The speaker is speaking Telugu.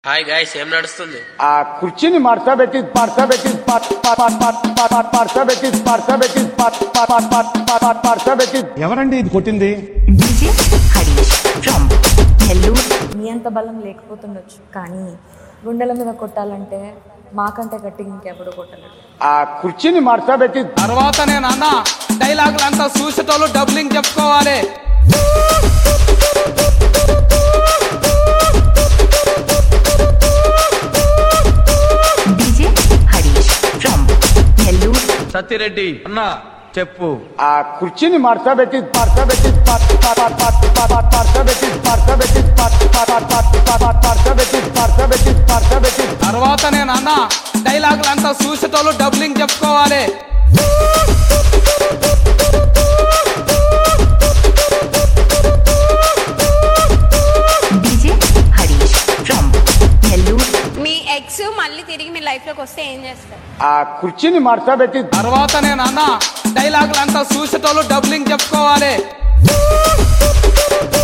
హాయ్ గాయస్ ఏం నడుస్తుంది ఆ కుర్చీని మార్చబెట్టి మార్చబెట్టి మార్చబెట్టి మార్చబెట్టి మార్చబెట్టి ఎవరండి ఇది కొట్టింది డీజే హరీష్ ఫ్రమ్ నెల్లూరు మీ అంత బలం లేకపోతుండొచ్చు కానీ గుండెల మీద కొట్టాలంటే మాకంటే గట్టిగా ఇంకెవడు కొట్టలేడు ఆ కుర్చీని మార్చబెట్టి తర్వాత నేను అన్న డైలాగులు అంతా చూసేటోళ్ళు డబ్లింగ్ చెప్పుకోవాలి డీజే హరీష్ ఫ్రమ్ నెల్లూరు సత్యరెడ్డి అన్న చెప్పు ఆ కుర్చీని మార్చబెట్టి మార్చబెట్టి మార్చబెట్టి మార్చబెట్టి మార్చబెట్టి మార్చబెట్టి మార్చబెట్టి తర్వాత నేను అన్న డైలాగులు అంతా చూసేటోళ్ళు డబ్లింగ్ చెప్పుకోవాలి డీజే హరీష్ ఫ్రమ్ నెల్లూరు మీ ఎక్స్ మళ్ళీ తిరిగి మీ లైఫ్ లోకి వస్తే ఏం చేస్తారు ఆ కుర్చీని మార్చబెట్టి తర్వాత నేను అన్న డైలాగులు అంతా చూసేటోళ్ళు డబ్లింగ్ చెప్పుకోవాలి